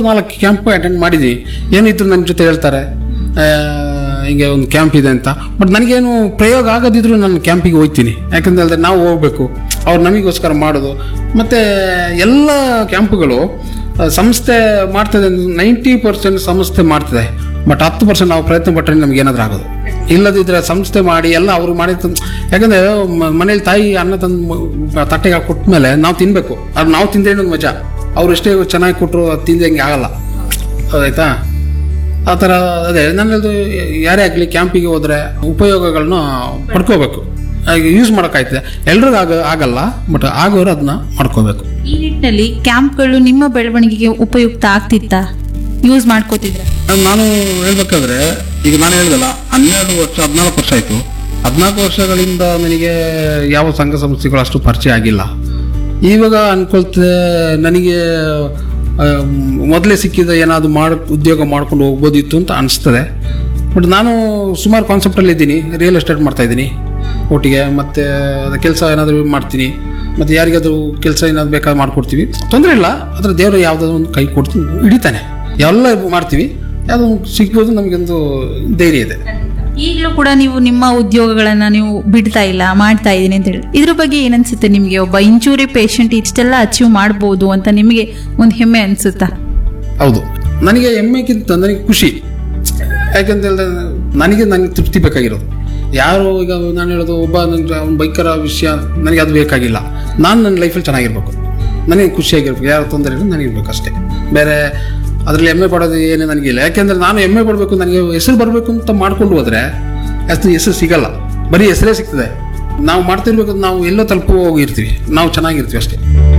ಮೂರು ನಾಲ್ಕು camp attend ಮಾಡಿದ್ದೀನಿ ಏನಿದ್ರು ನನ್ನ ಜೊತೆ ಹೇಳ್ತಾರೆ ಆ, ಹಿಂಗೆ ಒಂದು ಕ್ಯಾಂಪ್ ಇದೆ ಅಂತ ಬಟ್ ನನಗೇನು ಪ್ರಯೋಗ ಆಗದಿದ್ರು ನಾನು ಕ್ಯಾಂಪಿಗೆ ಹೋಗ್ತೀನಿ ಯಾಕಂತ ಹೇಳಿದ್ರೆ ನಾವು ಹೋಗ್ಬೇಕು ಅವ್ರು ನಮಗೋಸ್ಕರ ಮಾಡೋದು ಮತ್ತು ಎಲ್ಲ ಕ್ಯಾಂಪ್ಗಳು ಆ, ಸಂಸ್ಥೆ ಮಾಡ್ತದೆ ನೈಂಟಿ ಪರ್ಸೆಂಟ್ ಸಂಸ್ಥೆ ಮಾಡ್ತದೆ ಬಟ್ ಹತ್ತು ಪರ್ಸೆಂಟ್ ನಾವು ಪ್ರಯತ್ನ ಪಟ್ಟರೆ ನಮ್ಗೆ ಏನಾದರೂ ಆಗೋದು ಇಲ್ಲದಿದ್ರೆ ಸಂಸ್ಥೆ ಮಾಡಿ ಎಲ್ಲ ಅವ್ರು ಮಾಡಿ ತಂದ್- ಯಾಕಂದ್ರೆ ಮ- ಮನೇಲಿ ತಾಯಿ ಅನ್ನ ತಂದು ಮ- ತಟ್ಟೆಗೆ ಹಾಕಿ ಕೊಟ್ಮೇಲೆ ನಾವು ತಿನ್ಬೇಕು ಅದು ನಾವು ತಿಂದ್ರೆ ಒಂದು ಮಜಾ ಅವ್ರು ಎಷ್ಟೇ ಚೆನ್ನಾಗಿ ಕೊಟ್ಟರು ಅದು ತಿಂದಂಗೆ ಆಗಲ್ಲ ಆಯ್ತಾ ಆ ಥರ ಅದೇ ನನ್ನದು ಯಾರೇ ಆಗಲಿ ಕ್ಯಾಂಪಿಗೆ ಹೋದರೆ ಉಪಯೋಗಗಳನ್ನ ಪಡ್ಕೋಬೇಕು ಯೂಸ್ ಮಾಡೋಕ್ಕಾಯ್ತದೆ ಎಲ್ರಿಗೂ ಆಗ ಆಗಲ್ಲ ಬಟ್ ಆಗೋರು ಅದನ್ನ ಮಾಡ್ಕೋಬೇಕು ಈ ನಿಟ್ಟಿನಲ್ಲಿ ಕ್ಯಾಂಪ್ಗಳು ನಿಮ್ಮ ಬೆಳವಣಿಗೆಗೆ ಉಪಯುಕ್ತ ಆಗ್ತಿತ್ತಾ ಯೂಸ್ ಮಾಡ್ಕೋತಿದ್ರ ನಾನು ಹೇಳ್ಬೇಕಾದ್ರೆ ಈಗ ನಾನು ಹೇಳ್ದಲ್ಲ ಹನ್ನೆರಡು ವರ್ಷ ಹದಿನಾಲ್ಕು ವರ್ಷ ಆಯಿತು ಹದಿನಾಲ್ಕು ವರ್ಷಗಳಿಂದ ನನಗೆ ಯಾವ ಸಂಘ ಸಂಸ್ಥೆಗಳು ಅಷ್ಟು ಪರಿಚಯ ಆಗಿಲ್ಲ ಇವಾಗ ಅನ್ಕೊಳ್ತದೆ ನನಗೆ ಮೊದಲೇ ಸಿಕ್ಕಿದ ಏನಾದರೂ ಮಾಡಿ ಉದ್ಯೋಗ ಮಾಡ್ಕೊಂಡು ಹೋಗ್ಬೋದಿತ್ತು ಅಂತ ಅನಿಸ್ತದೆ ಬಟ್ ನಾನು ಸುಮಾರು ಕಾನ್ಸೆಪ್ಟಲ್ಲಿ ಇದ್ದೀನಿ ರಿಯಲ್ ಎಸ್ಟೇಟ್ ಮಾಡ್ತಾ ಇದ್ದೀನಿ ಒಟ್ಟಿಗೆ ಮತ್ತು ಕೆಲಸ ಏನಾದರೂ ಮಾಡ್ತೀನಿ ಮತ್ತು ಯಾರಿಗಾದ್ರೂ ಕೆಲಸ ಏನಾದ್ರು ಬೇಕಾದ್ರೆ ಮಾಡ್ಕೊಡ್ತೀವಿ ತೊಂದರೆ ಇಲ್ಲ ಅದರ ದೇವರು ಯಾವುದಾದ್ರು ಒಂದು ಕೈ ಕೊಡ್ತೀನಿ ಹಿಡಿತಾನೆ ಎಲ್ಲ ಮಾಡ್ತೀವಿ ಯಾವುದೋ ಒಂದು ಸಿಗ್ಬೋದು ನಮಗೊಂದು ಧೈರ್ಯ ಇದೆ ಈಗಲೂ ಕೂಡ ನೀವು ನಿಮ್ಮ ಉದ್ಯೋಗಗಳನ್ನ ನೀವು ಬಿಡ್ತಾ ಇಲ್ಲ ಮಾಡ್ತಾ ಇದ್ದೀನಿ ಅಂತ ಹೇಳಿ ಇದ್ರ ಬಗ್ಗೆ ಏನನ್ಸುತ್ತೆ ನಿಮಗೆ ಒಬ್ಬ ಇಂಜೂರಿ ಪೇಷಂಟ್ ಇಷ್ಟೆಲ್ಲ ಅಚೀವ್ ಮಾಡ್ಬೋದು ಅಂತ ನಿಮಗೆ ಒಂದು ಹೆಮ್ಮೆ ಅನ್ಸುತ್ತಾ ಹೌದು ನನಗೆ ಹೆಮ್ಮೆಗಿಂತ ನನಗೆ ಖುಷಿ ಯಾಕಂತ ಹೇಳಿದ್ರೆ ನನಗೆ ನನಗೆ ತೃಪ್ತಿ ಬೇಕಾಗಿರೋದು ಯಾರು ಈಗ ನಾನು ಹೇಳೋದು ಒಬ್ಬ ನನಗೆ ಅವ್ನ ಬೈಕರ ವಿಷಯ ನನಗೆ ಅದು ಬೇಕಾಗಿಲ್ಲ ನಾನು ನನ್ನ ಲೈಫಲ್ಲಿ ಚೆನ್ನಾಗಿರ್ಬೇಕು ನನಗೆ ಖುಷಿಯಾಗಿರ್ಬೇಕು ಯಾರು ತೊಂದರೆ ಇಲ್ಲ ನನಗಿರ್ಬೇಕು ಅಷ್ಟೇ ಬೇರೆ ಅದರಲ್ಲಿ ಹೆಮ್ಮೆ ಪಡೋದು ಏನು ನನಗಿಲ್ಲ ಯಾಕೆಂದ್ರೆ ನಾನು ಹೆಮ್ಮೆ ಪಡಬೇಕು ನನಗೆ ಹೆಸರು ಬರಬೇಕು ಅಂತ ಮಾಡ್ಕೊಂಡು ಹೋದ್ರೆ ಅಷ್ಟು ಹೆಸರು ಸಿಗಲ್ಲ ಬರೀ ಹೆಸರೇ ಸಿಗ್ತದೆ ನಾವು ಮಾಡ್ತಿರ್ಬೇಕು ನಾವು ಎಲ್ಲೋ ತಲುಪು ಹೋಗಿರ್ತೀವಿ ನಾವು ಚೆನ್ನಾಗಿರ್ತೀವಿ ಅಷ್ಟೇ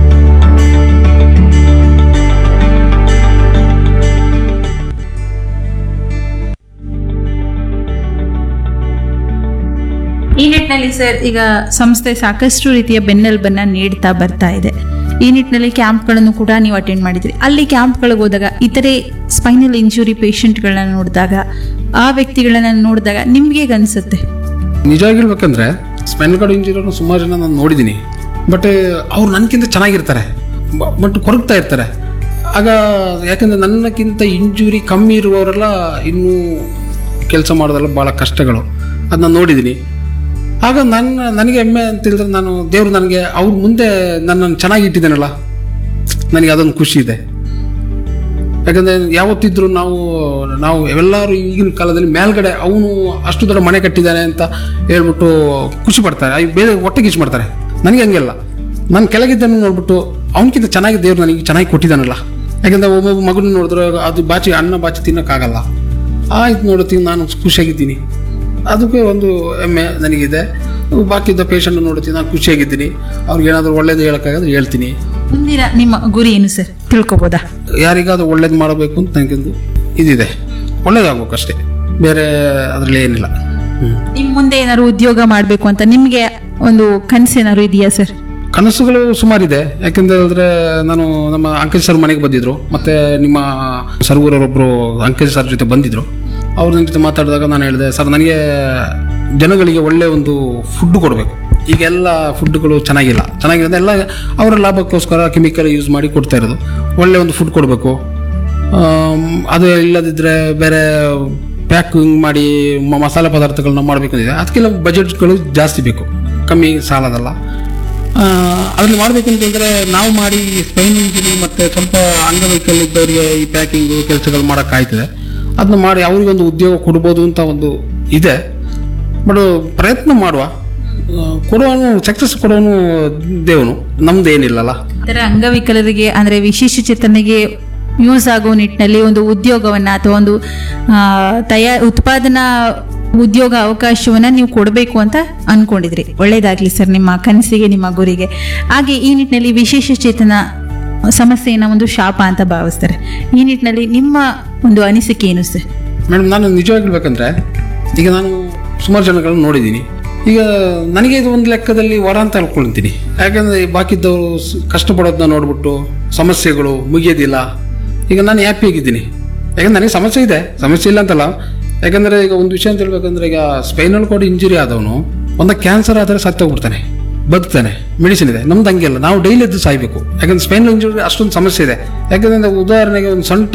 ಈ ನಿಟ್ಟಿನಲ್ಲಿ ಸರ್ ಈಗ ಸಂಸ್ಥೆ ಸಾಕಷ್ಟು ರೀತಿಯ ಬೆನ್ನೆಲುಬನ್ನ ನೀಡ್ತಾ ಬರ್ತಾ ಇದೆ ಈ ನಿಟ್ಟಿನಲ್ಲಿ ಕ್ಯಾಂಪ್ಗಳನ್ನು ಕೂಡ ನೀವು ಅಟೆಂಡ್ ಮಾಡಿದ್ರಿ ಅಲ್ಲಿ ಕ್ಯಾಂಪ್ಗಳಿಗೆ ಹೋದಾಗ ಇತರೆ ಸ್ಪೈನಲ್ ಇಂಜುರಿ ಪೇಷಂಟ್ಗಳನ್ನ ನೋಡಿದಾಗ ಆ ವ್ಯಕ್ತಿಗಳನ್ನ ನೋಡಿದಾಗ ನಿಮ್ಗೆ ಹೇಗ್ ಅನ್ಸುತ್ತೆ ನಿಜವಾಗಿ ಹೇಳ್ಬೇಕಂದ್ರೆ ಸ್ಪೈನಲ್ ಕಾರ್ಡ್ ಇಂಜುರಿಯನ್ನು ಸುಮಾರು ಜನ ನಾನು ನೋಡಿದ್ದೀನಿ ಬಟ್ ಅವ್ರು ನನಗಿಂತ ಚೆನ್ನಾಗಿರ್ತಾರೆ ಬಟ್ ಕೊರಗ್ತಾ ಇರ್ತಾರೆ ಆಗ ಯಾಕಂದ್ರೆ ನನ್ನಕ್ಕಿಂತ ಇಂಜುರಿ ಕಮ್ಮಿ ಇರುವವರೆಲ್ಲ ಇನ್ನೂ ಕೆಲಸ ಮಾಡೋದೆಲ್ಲ ಭಾಳ ಕಷ್ಟಗಳು ಅದನ್ನ ನೋಡಿದ್ದೀನಿ ಆಗ ನನ್ನ ನನಗೆ ಹೆಮ್ಮೆ ಅಂತ ಹೇಳಿದ್ರೆ ನಾನು ದೇವರು ನನಗೆ ಅವ್ರ ಮುಂದೆ ನನ್ನನ್ನು ಚೆನ್ನಾಗಿ ಇಟ್ಟಿದ್ದೇನಲ್ಲ ನನಗೆ ಅದೊಂದು ಖುಷಿ ಇದೆ ಯಾಕಂದ್ರೆ ಯಾವತ್ತಿದ್ರು ನಾವು ನಾವು ಎಲ್ಲರೂ ಈಗಿನ ಕಾಲದಲ್ಲಿ ಮೇಲ್ಗಡೆ ಅವನು ಅಷ್ಟು ದೊಡ್ಡ ಮನೆ ಕಟ್ಟಿದ್ದಾನೆ ಅಂತ ಹೇಳ್ಬಿಟ್ಟು ಖುಷಿ ಪಡ್ತಾರೆ ಅಯ್ಯೋ ಬೇರೆ ಹೊಟ್ಟೆ ಕಿಚ್ಚು ಮಾಡ್ತಾರೆ ನನಗೆ ಹಂಗಿಲ್ಲ ನಾನು ಕೆಳಗಿದ್ದನ್ನು ನೋಡ್ಬಿಟ್ಟು ಅವನಕ್ಕಿಂತ ಚೆನ್ನಾಗಿ ದೇವ್ರು ನನಗೆ ಚೆನ್ನಾಗಿ ಕೊಟ್ಟಿದ್ದಾನಲ್ಲ ಯಾಕಂದ್ರೆ ಒಬ್ಬೊಬ್ಬ ಮಗನ ನೋಡಿದ್ರೆ ಅದು ಬಾಚಿ ಅನ್ನ ಬಾಚಿ ತಿನ್ನೋಕ್ಕಾಗಲ್ಲ ಆಯ್ತು ನೋಡ್ತೀನಿ ನಾನು ಖುಷಿಯಾಗಿದ್ದೀನಿ ಅದಕ್ಕೆ ಒಂದು ಹೆಮ್ಮೆ ನನಗಿದೆ ಬಾಕಿದ್ದ ಪೇಷಂಟ್ ನೋಡ್ತೀನಿ ನಾನು ಖುಷಿಯಾಗಿದ್ದೀನಿ ಅವ್ರಿಗೆ ಏನಾದರೂ ಒಳ್ಳೇದು ಹೇಳೋಕ್ಕಾಗದ್ರೆ ಹೇಳ್ತೀನಿ ಮುಂದಿನ ನಿಮ್ಮ ಗುರಿ ಏನು ಸರ್ ತಿಳ್ಕೊಬೋದಾ ಯಾರಿಗಾದ್ರೂ ಒಳ್ಳೇದು ಮಾಡಬೇಕು ಅಂತ ನನಗೊಂದು ಇದಿದೆ ಒಳ್ಳೇದಾಗ್ಬೇಕು ಅಷ್ಟೇ ಬೇರೆ ಅದರಲ್ಲಿ ಏನಿಲ್ಲ ಹ್ಮ್. ನಿಮ್ ಮುಂದೆ ಏನಾದ್ರು ಉದ್ಯೋಗ ಮಾಡಬೇಕು ಅಂತ ನಿಮ್ಗೆ ಒಂದು ಕನಸು ಏನಾದ್ರು ಇದೆಯಾ ಸರ್ ಕನಸುಗಳು ಸುಮಾರಿದೆ ಯಾಕೆಂದ್ರೆ ಹೇಳಿದ್ರೆ ನಾನು ನಮ್ಮ ಅಂಕೇಶ್ ಸರ್ ಮನೆಗೆ ಬಂದಿದ್ರು ಮತ್ತೆ ನಿಮ್ಮ ಸರ್ಗೂರವರೊಬ್ಬರು ಅಂಕೇಶ್ ಸರ್ ಜೊತೆ ಬಂದಿದ್ರು ಅವ್ರ ನನ್ನ ಜೊತೆ ಮಾತಾಡಿದಾಗ ನಾನು ಹೇಳಿದೆ ಸರ್ ನನಗೆ ಜನಗಳಿಗೆ ಒಳ್ಳೆ ಒಂದು ಫುಡ್ ಕೊಡಬೇಕು ಈಗೆಲ್ಲ ಫುಡ್ಗಳು ಚೆನ್ನಾಗಿಲ್ಲ ಚೆನ್ನಾಗಿರೋದು ಎಲ್ಲ ಅವರ ಲಾಭಕ್ಕೋಸ್ಕರ ಕೆಮಿಕಲ್ ಯೂಸ್ ಮಾಡಿ ಕೊಡ್ತಾ ಇರೋದು ಒಳ್ಳೆ ಒಂದು ಫುಡ್ ಕೊಡಬೇಕು ಅದು ಇಲ್ಲದಿದ್ದರೆ ಬೇರೆ ಪ್ಯಾಕಿಂಗ್ ಮಾಡಿ ಮ- ಮಸಾಲೆ ಪದಾರ್ಥಗಳನ್ನ ಮಾಡಬೇಕಂದಿದೆ ಅದಕ್ಕೆಲ್ಲ ಬಜೆಟ್ಗಳು ಜಾಸ್ತಿ ಬೇಕು ಕಮ್ಮಿ ಸಾಲದಲ್ಲ ಅದನ್ನು ಮಾಡಬೇಕು ಅಂತಂದರೆ ನಾವು ಮಾಡಿ ಸ್ಪೈನ್ ಇಂಜಿನಿ ಮತ್ತು ಸ್ವಲ್ಪ ಅಂಗವೈಕಲ್ಯ ಇದ್ದವರಿಗೆ ಈ ಪ್ಯಾಕಿಂಗು ಕೆಲಸಗಳು ಮಾಡೋಕ್ಕಾಯ್ತದೆ ಅದನ್ನ ಮಾಡಿ ಅವರಿಗೊಂದು ಉದ್ಯೋಗ ಕೊಡ್ಬೋದು ಅಂತ ಒಂದು ಇದೆ ಬಟ್ ಪ್ರಯತ್ನ ಮಾಡುವ ಆ, ಕೊಡುವನು ಸಕ್ಸಸ್ ಕೊಡೋನು ದೇವನು ನಮ್ದು ಏನಿಲ್ಲಲ್ಲ ಇತರ ಅಂಗವಿಕಲರಿಗೆ ಅಂದ್ರೆ ವಿಶೇಷ ಚೇತನಿಗೆ ಯೂಸ್ ಆಗೋ ನಿಟ್ಟಿನಲ್ಲಿ ಒಂದು ಉದ್ಯೋಗವನ್ನ ಅಥವಾ ಒಂದು ಆ, ತಯಾ ಉತ್ಪಾದನಾ ಉದ್ಯೋಗ ಅವಕಾಶವನ್ನ ನೀವು ಕೊಡಬೇಕು ಅಂತ ಅನ್ಕೊಂಡಿದ್ರಿ ಒಳ್ಳೇದಾಗ್ಲಿ ಸರ್ ನಿಮ್ಮ ಕನಸಿಗೆ ನಿಮ್ಮ ಗುರಿಗೆ ಹಾಗೆ ಈ ನಿಟ್ಟಿನಲ್ಲಿ ವಿಶೇಷ ಚೇತನ ಸಮಸ್ಯೆಯನ್ನ ಒಂದು ಶಾಪ ಅಂತ ಭಾವಿಸ್ತಾರೆ ಈ ನಿಟ್ಟಿನಲ್ಲಿ ನಿಮ್ಮ ಒಂದು ಅನಿಸಿಕೆ ಏನು ಸರ್ ಮೇಡಮ್ ನಾನು ನಿಜವಾಗಿ ಹೇಳ್ಬೇಕಂದ್ರೆ ಈಗ ನಾನು ಸುಮಾರು ಜನಗಳನ್ನ ನೋಡಿದ್ದೀನಿ ಈಗ ನನಗೆ ಇದು ಒಂದು ಲೆಕ್ಕದಲ್ಲಿ ವರ ಅಂತ ಅನ್ಕೊಳ್ತೀನಿ ಯಾಕಂದರೆ ಬಾಕಿದ್ದವರು ಸ್- ಕಷ್ಟಪಡೋದನ್ನ ನೋಡ್ಬಿಟ್ಟು ಸಮಸ್ಯೆಗಳು ಮುಗಿಯೋದಿಲ್ಲ ಈಗ ನಾನು ಹ್ಯಾಪಿ ಆಗಿದ್ದೀನಿ ಯಾಕಂದ್ರೆ ನನಗೆ ಸಮಸ್ಯೆ ಇದೆ ಸಮಸ್ಯೆ ಇಲ್ಲ ಅಂತಲ್ಲ ಯಾಕಂದರೆ ಈಗ ಒಂದು ವಿಷಯ ಅಂತ ಹೇಳ್ಬೇಕಂದ್ರೆ ಈಗ ಸ್ಪೈನಲ್ ಕಾರ್ಡ್ ಇಂಜುರಿ ಆದವನು ಒಂದು ಕ್ಯಾನ್ಸರ್ ಆದರೆ ಸತ್ತೋಗ್ಬಿಡ್ತಾನೆ ಬದುಕ್ತಾನೆ ಮೆಡಿಸಿನ್ ಇದೆ ನಮ್ದು ಹಂಗಿಲ್ಲ ನಾವು ಡೈಲಿ ಎದ್ದು ಸಾಯ್ಬೇಕು ಯಾಕಂದ್ರೆ ಸ್ಪೈನಲ್ ಇಂಜುರಿ ಅಷ್ಟೊಂದು ಸಮಸ್ಯೆ ಇದೆ ಯಾಕಂದ್ರೆ ಉದಾಹರಣೆಗೆ ಒಂದು ಸಣ್ಣ